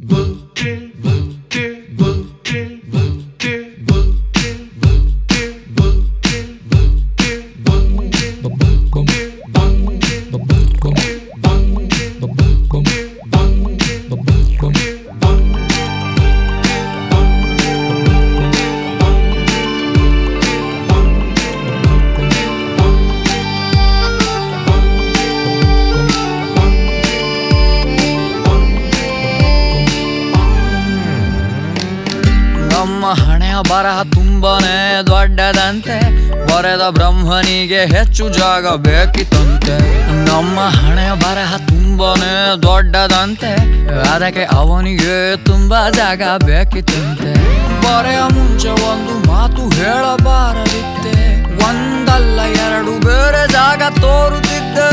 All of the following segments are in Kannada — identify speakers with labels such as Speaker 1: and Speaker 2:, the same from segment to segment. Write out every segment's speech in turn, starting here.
Speaker 1: ನಮ್ಮ ಹಣೆಯ ಬರಹ ತುಂಬಾನೇ ದೊಡ್ಡದಂತೆ ಬರೆದ ಬ್ರಹ್ಮನಿಗೆ ಹೆಚ್ಚು ಜಾಗ ಬೇಕಿತ್ತಂತೆ ನಮ್ಮ ಹಣೆಯ ಬರಹ ತುಂಬಾನೇ ದೊಡ್ಡದಂತೆ ಅದಕ್ಕೆ ಅವನಿಗೆ ತುಂಬಾ ಜಾಗ ಬೇಕಿತ್ತಂತೆ ಬರೆಯ ಮುಂಚೆ ಒಂದು ಮಾತು ಹೇಳಬಾರದಿತ್ತೆ ಒಂದಲ್ಲ ಎರಡು ಬೇರೆ ಜಾಗ ತೋರುತ್ತಿದ್ದೆ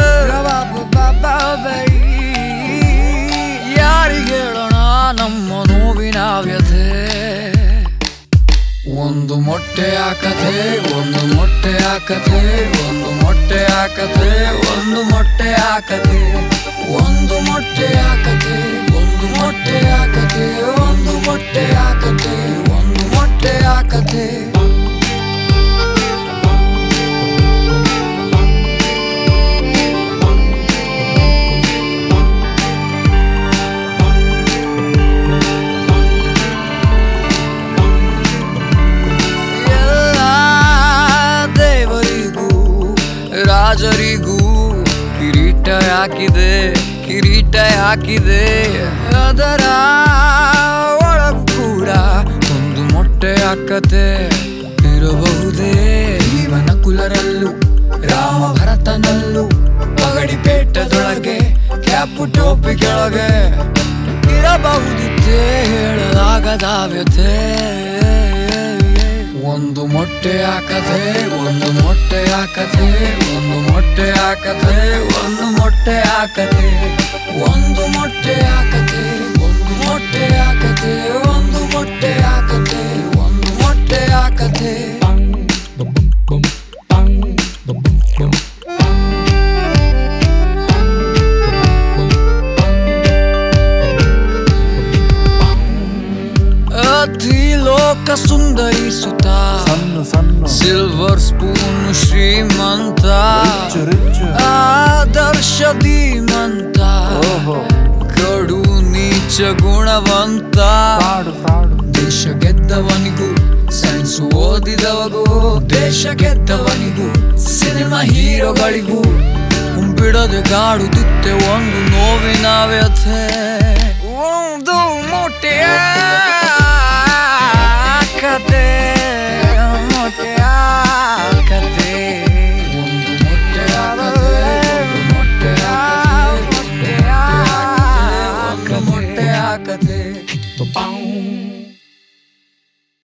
Speaker 1: ಯಾರಿಗೆ ಹೇಳೋಣ ನಮ್ಮ ನೋವಿನ ವ್ಯಥೆ ಒಂದು ಮೊಟ್ಟೆ ಹಾಕತೆ ಒಂದು ಮೊಟ್ಟೆ ಹಾಕತೆ ಒಂದು ಮೊಟ್ಟೆ ಹಾಕತೆ ಒಂದು ಮೊಟ್ಟೆ ಹಾಕತೆ ಒಂದು ಮೊಟ್ಟೆ ಹಾಕತೆ ಒಂದು ಮೊಟ್ಟೆ ಹಾಕತೆ ಒಂದು ಮೊಟ್ಟೆ ಹಾಕತೆ ಒಂದು ಮೊಟ್ಟೆ ಹಾಕತೆ ಎಲ್ಲ ದೇವರಿಗೂ ರಾಜರಿಗೂ ಕಿರೀಟ ಹಾಕಿದೆ ಕಿರೀಟ ಹಾಕಿದೆ ಅದರ ಒಳಗೂ ಕೂಡ ಒಂದು ಮೊಟ್ಟೆ ಹಾಕತೆ ಇರಬಹುದೇ ಜೀವನ ಕುಲರಲ್ಲೂ ರಾಮ ಭರತನಲ್ಲೂ ಪಗಡಿ ಪೇಟದೊಳಗೆ ಕ್ಯಾಪು ಟೋಪಿ ಕೆಳಗೆ ಇರಬಹುದಿತ್ತೇ ಹೇಳಲಾಗದ ವ್ಯಥೆ ಒಂದು ಮೊಟ್ಟೆ ಹಾಕದೆ ಒಂದು ಮೊಟ್ಟೆ ಹಾಕದೆ ಒಂದು ಮೊಟ್ಟೆ ಹಾಕದೆ ಒಂದು ಮೊಟ್ಟೆ ಹಾಕದೆ ಒಂದು ಮೊಟ್ಟೆ ಹಾಕದೆ ಒಂದು ಮೊಟ್ಟೆ ಹಾಕದೆ ಒಂದು ಮೊಟ್ಟೆ ಹಾಕದೆ ಒಂದು ಮೊಟ್ಟೆ ಹಾಕದೆ ಅತಿ ಲೋಕ ಸುಂದರಿಸುತ್ತ
Speaker 2: ಸಣ್ಣ ಸಣ್ಣ
Speaker 1: ಸಿಲ್ವರ್ ಸ್ಪೂನ್ ಶ್ರೀಮಂತ
Speaker 2: ರಿಚ್ ರಿಚ್
Speaker 1: ಆದರ್ಶ ಧೀಮಂತ
Speaker 2: ಓಹೋ
Speaker 1: ಕಡು ನೀಚ ಗುಣವಂತ
Speaker 2: ಫ್ರಾಡ್ ಫ್ರಾಡ್
Speaker 1: ದೇಶ ಗೆದ್ದವನಿಗೂ ಸೈನ್ಸ್ ಓದಿದವಗೂ ದೇಶ ಗೆದ್ದವನಿಗೂ ಸಿನಿಮಾ ಹೀರೋಗಳಿಗೂ ಬಿಡದೆ ಗಾಡುತ್ತಿತ್ತೆ ಒಂದು ನೋವಿನ ವ್ಯಥೆ